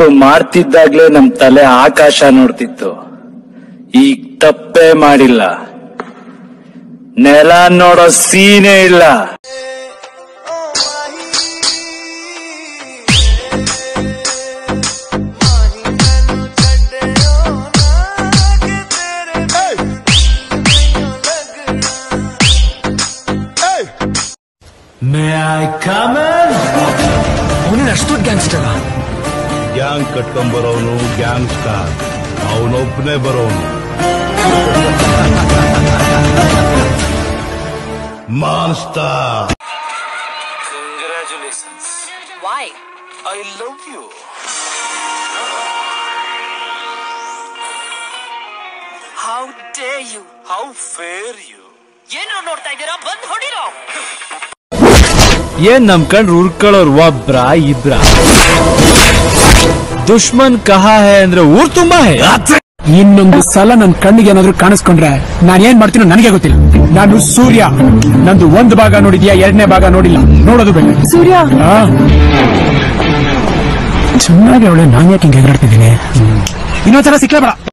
ತಪ್ಪು ಮಾಡ್ತಿದ್ದಾಗ್ಲೇ ನಮ್ ತಲೆ ಆಕಾಶ ನೋಡ್ತಿತ್ತು ಈಗ ತಪ್ಪೇ ಮಾಡಿಲ್ಲ ನೆಲ ನೋಡೋ ಸೀನೇ ಇಲ್ಲ ಅವನಿನ ಅಷ್ಟು ಗ್ಯಾಂಗ್ಸ್ಟರ್ ಗ್ಯಾಂಗ್ ಕಟ್ಕೊಂಬರೋನು ಗ್ಯಾಂಗ್ ಸ್ಟಾರ್ ಅವನೊಬ್ಬನೇ ಬರೋನು monster Why? I love you. How dare you? How fair you. ಏನು ನೋಡ್ತಾ ಇದ್ದೀರಾ ಬಂದ್ ಹೊಡಿರೋ ಏನ್ ನಮ್ ಕಂಡ್ರು ಉರ್ಕೊಳ್ಳೋರ್ ಒಬ್ರ ಇಬ್ರ ದುಶ್ಮನ್ ಕಹಾ ಹೇ ಅಂದ್ರೆ ಊರ್ ತುಂಬಾ ಹೇ ಇನ್ನೊಂದು ಸಲ ನನ್ ಕಣ್ಣಿಗೆ ಏನಾದ್ರೂ ಕಾಣಿಸ್ಕೊಂಡ್ರೆ ನಾನ್ ಏನ್ ಮಾಡ್ತೀನೋ ನನಗೆ ಗೊತ್ತಿಲ್ಲ ನಾನು ಸೂರ್ಯ ನಂದು ಒಂದು ಭಾಗ ನೋಡಿದ್ಯಾ ಎರಡನೇ ಭಾಗ ನೋಡಿಲ್ಲ ನೋಡೋದು ಬೇಡ ಸೂರ್ಯ ಚೆನ್ನಾಗಿ ಅವಳೆ ನಾನ್ ಯಾಕೆ ಹಿಂಗೆ ಎಗರಾಡ್ತಿದ್ದೀನಿ ಇನ್ನೊಂದ್ಸಲ ಸಿಕ್ಲೇಬೇಡ